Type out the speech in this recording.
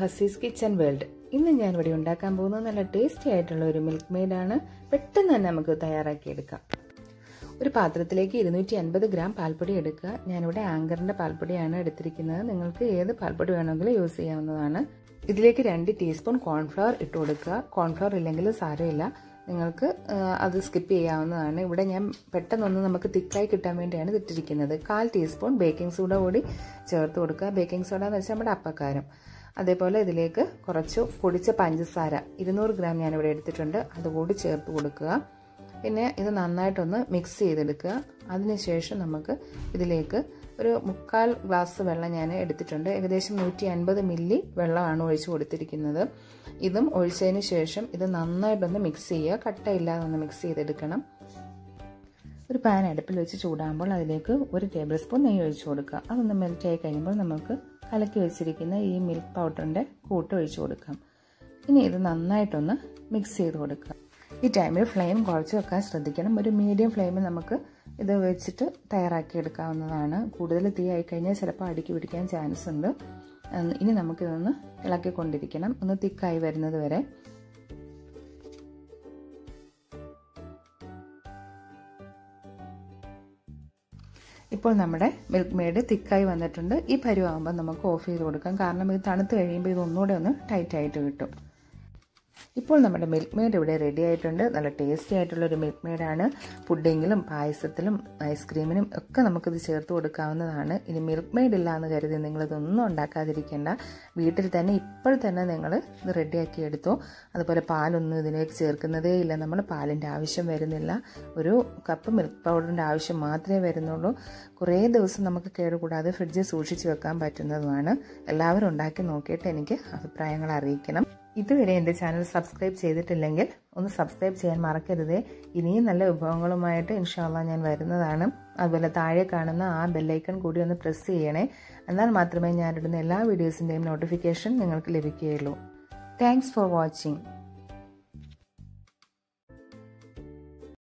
ഹസീസ് kitchen world ഇന്ന് ഞാൻ ഇവിടെ ഉണ്ടാക്കാൻ പോകുന്നത് നല്ല ടേസ്റ്റി ആയിട്ടുള്ള ഒരു മിൽക്ക് മെയ്ഡാണ് പെട്ടെന്ന് തന്നെ നമുക്ക് തയ്യാറാക്കിയെടുക്കാം ഒരു പാത്രത്തിലേക്ക് ഇരുന്നൂറ്റി അൻപത് ഗ്രാം പാൽപ്പൊടി എടുക്കുക ഞാനിവിടെ ആങ്കറിൻ്റെ പാൽപ്പൊടിയാണ് എടുത്തിരിക്കുന്നത് നിങ്ങൾക്ക് ഏത് പാൽപ്പൊടി വേണമെങ്കിലും യൂസ് ചെയ്യാവുന്നതാണ് ഇതിലേക്ക് രണ്ട് ടീസ്പൂൺ കോൺഫ്ലവർ ഇട്ട് കൊടുക്കുക കോൺഫ്ലവർ ഇല്ലെങ്കിൽ സാരമില്ല നിങ്ങൾക്ക് അത് സ്കിപ്പ് ചെയ്യാവുന്നതാണ് ഇവിടെ ഞാൻ പെട്ടെന്നൊന്ന് നമുക്ക് തിക്കായി കിട്ടാൻ വേണ്ടിയാണ് ഇട്ടിരിക്കുന്നത് കാൽ ടീസ്പൂൺ ബേക്കിംഗ് സോഡ കൂടി ചേർത്ത് കൊടുക്കുക ബേക്കിംഗ് സോഡ എന്ന് വെച്ചാൽ നമ്മുടെ അപ്പക്കാരം അതേപോലെ ഇതിലേക്ക് കുറച്ച് പൊടിച്ച പഞ്ചസാര ഇരുന്നൂറ് ഗ്രാം ഞാനിവിടെ എടുത്തിട്ടുണ്ട് അതുകൂടി ചേർത്ത് കൊടുക്കുക പിന്നെ ഇത് നന്നായിട്ടൊന്ന് മിക്സ് ചെയ്തെടുക്കുക അതിനുശേഷം നമുക്ക് ഇതിലേക്ക് ഒരു മുക്കാൽ ഗ്ലാസ് വെള്ളം ഞാൻ എടുത്തിട്ടുണ്ട് ഏകദേശം നൂറ്റി അൻപത് മില്ലി വെള്ളമാണ് ഒഴിച്ചു കൊടുത്തിരിക്കുന്നത് ഇതും ഒഴിച്ചതിന് ശേഷം ഇത് നന്നായിട്ടൊന്ന് മിക്സ് ചെയ്യുക കട്ടയില്ലാതെ ഒന്ന് മിക്സ് ചെയ്തെടുക്കണം ഒരു പാൻ അടുപ്പിൽ വെച്ച് ചൂടാകുമ്പോൾ അതിലേക്ക് ഒരു ടേബിൾ സ്പൂൺ നെയ്യ് ഒഴിച്ചു കൊടുക്കുക അതൊന്ന് മെൽറ്റ് ആയി കഴിയുമ്പോൾ നമുക്ക് കലക്കി വെച്ചിരിക്കുന്ന ഈ മിൽക്ക് പൗഡറിൻ്റെ കൂട്ട് ഒഴിച്ചു കൊടുക്കാം ഇനി ഇത് നന്നായിട്ടൊന്ന് മിക്സ് ചെയ്ത് കൊടുക്കുക ഈ ടൈമിൽ ഫ്ലെയിം കുറച്ച് വെക്കാൻ ശ്രദ്ധിക്കണം ഒരു മീഡിയം ഫ്ലെയിമിൽ നമുക്ക് ഇത് വെച്ചിട്ട് തയ്യാറാക്കി എടുക്കാവുന്നതാണ് കൂടുതൽ തീ ആയി കഴിഞ്ഞാൽ ചിലപ്പോൾ അടുക്കി പിടിക്കാൻ ചാൻസ് ഉണ്ട് ഇനി നമുക്കിതൊന്ന് ഇളക്കിക്കൊണ്ടിരിക്കണം ഒന്ന് തിക്കായി വരുന്നത് വരെ ഇപ്പോൾ നമ്മുടെ മിൽക്ക് മെയ്ഡ് തിക്കായി വന്നിട്ടുണ്ട് ഈ പരുവാകുമ്പോൾ നമുക്ക് ഓഫ് ചെയ്ത് കൊടുക്കാം കാരണം ഇത് തണുത്ത് കഴിയുമ്പോൾ ഇത് ഒന്നുകൂടെ ഒന്ന് ടൈറ്റ് ആയിട്ട് കിട്ടും ഇപ്പോൾ നമ്മുടെ മിൽക്ക് മെയ്ഡ് ഇവിടെ റെഡി ആയിട്ടുണ്ട് നല്ല ടേസ്റ്റി ആയിട്ടുള്ള ഒരു മിൽക്ക് മെയ്ഡാണ് പുഡിങ്ങിലും പായസത്തിലും ഐസ്ക്രീമിനും ഒക്കെ നമുക്കിത് ചേർത്ത് കൊടുക്കാവുന്നതാണ് ഇനി മിൽക്ക് മെയ്ഡ് ഇല്ല എന്ന് കരുതി നിങ്ങളിതൊന്നും ഉണ്ടാക്കാതിരിക്കേണ്ട വീട്ടിൽ തന്നെ ഇപ്പോൾ തന്നെ നിങ്ങൾ ഇത് റെഡിയാക്കി എടുത്തു അതുപോലെ പാലൊന്നും ഇതിലേക്ക് ചേർക്കുന്നതേ ഇല്ല നമ്മൾ പാലിൻ്റെ ആവശ്യം വരുന്നില്ല ഒരു കപ്പ് മിൽക്ക് പൗഡറിൻ്റെ ആവശ്യം മാത്രമേ വരുന്നുള്ളൂ കുറേ ദിവസം നമുക്ക് കേടുകൂടാതെ ഫ്രിഡ്ജിൽ സൂക്ഷിച്ച് വെക്കാൻ പറ്റുന്നതുമാണ് എല്ലാവരും ഉണ്ടാക്കി നോക്കിയിട്ട് എനിക്ക് അഭിപ്രായങ്ങൾ അറിയിക്കണം ഇതുവരെ എൻ്റെ ചാനൽ സബ്സ്ക്രൈബ് ചെയ്തിട്ടില്ലെങ്കിൽ ഒന്ന് സബ്സ്ക്രൈബ് ചെയ്യാൻ മറക്കരുത് ഇനിയും നല്ല വിഭവങ്ങളുമായിട്ട് ഇൻഷാല്ല ഞാൻ വരുന്നതാണ് അതുപോലെ താഴെ കാണുന്ന ആ ബെല്ലൈക്കൺ കൂടി ഒന്ന് പ്രസ് ചെയ്യണേ എന്നാൽ മാത്രമേ ഞാനിടുന്ന എല്ലാ വീഡിയോസിൻ്റെയും നോട്ടിഫിക്കേഷൻ നിങ്ങൾക്ക് ലഭിക്കുകയുള്ളൂ താങ്ക്സ് ഫോർ വാച്ചിങ്